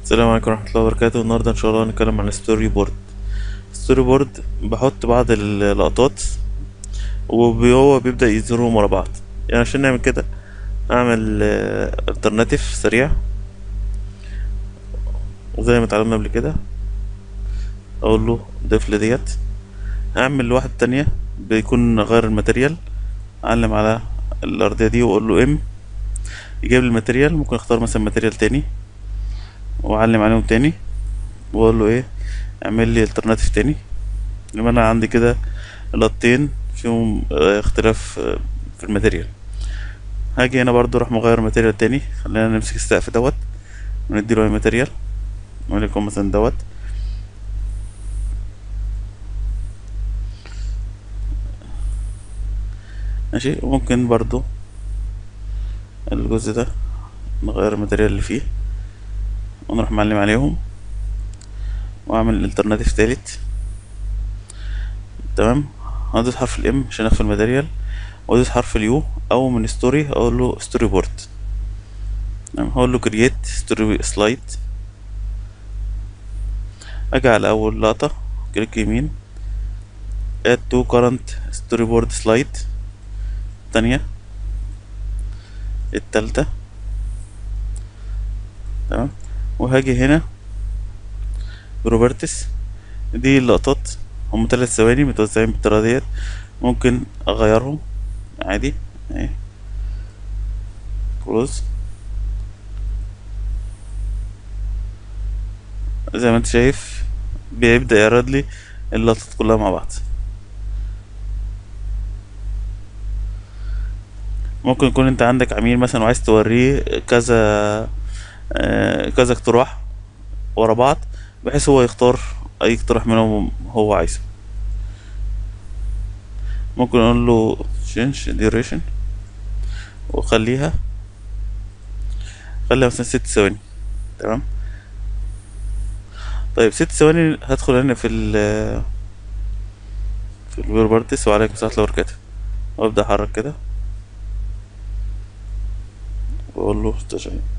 السلام عليكم ورحمة الله وبركاته النهاردة إن شاء الله هنتكلم عن الستوري بورد الستوري بورد بحط بعض اللقطات وهو بيبدأ يزورهم ورا بعض يعني عشان نعمل كده أعمل الترناتيف سريع وزي ما اتعلمنا قبل كده أقول له ضيف لي ديت أعمل واحدة تانية بيكون غير الماتيريال أعلم على الأرضية دي وأقول له ام يجيب لي الماتيريال ممكن اختار مثلا ماتيريال تاني واعلم عليهم تاني واقول له ايه اعمل لي الترناتيف تاني لما انا عندي كده لقطتين فيهم اه اختلاف اه في الماتيريال هاجي هنا برضو اروح مغير ماتيريال تاني خلينا نمسك السقف دوت ونديله اي ماتيريال وليكن مثلا دوت ماشي وممكن برضو الجزء ده نغير الماتيريال اللي فيه ونروح معلم عليهم واعمل الالترناتيف تالت تمام هدوس حرف الام عشان اخفي الماتيريال وادوس حرف اليو او من ستوري اقول له ستوري بورد تمام هقول له كرييت ستوري سلايد اجي على اول لقطة كليك يمين add to current storyboard slide التانية التالتة تمام وهاجي هنا بروبرتس دي اللقطات هم تلات ثواني متوزعين بالطريقة ديت ممكن اغيرهم عادي اهي كلوز زي ما انت شايف بيبدأ يعرض لي اللقطات كلها مع بعض ممكن يكون انت عندك عميل مثلا وعايز توريه كذا آه كذا اقتراح ورا بعض بحيث هو يختار اي اقتراح منهم هو عايزه ممكن اقول له change duration واخليها خليها مثلا ست ثواني تمام طيب ست ثواني هدخل هنا في ال في البروبرتس وعليكم السلام ورحمة الله وبركاته وابدأ احرك كده واقول له تشغيل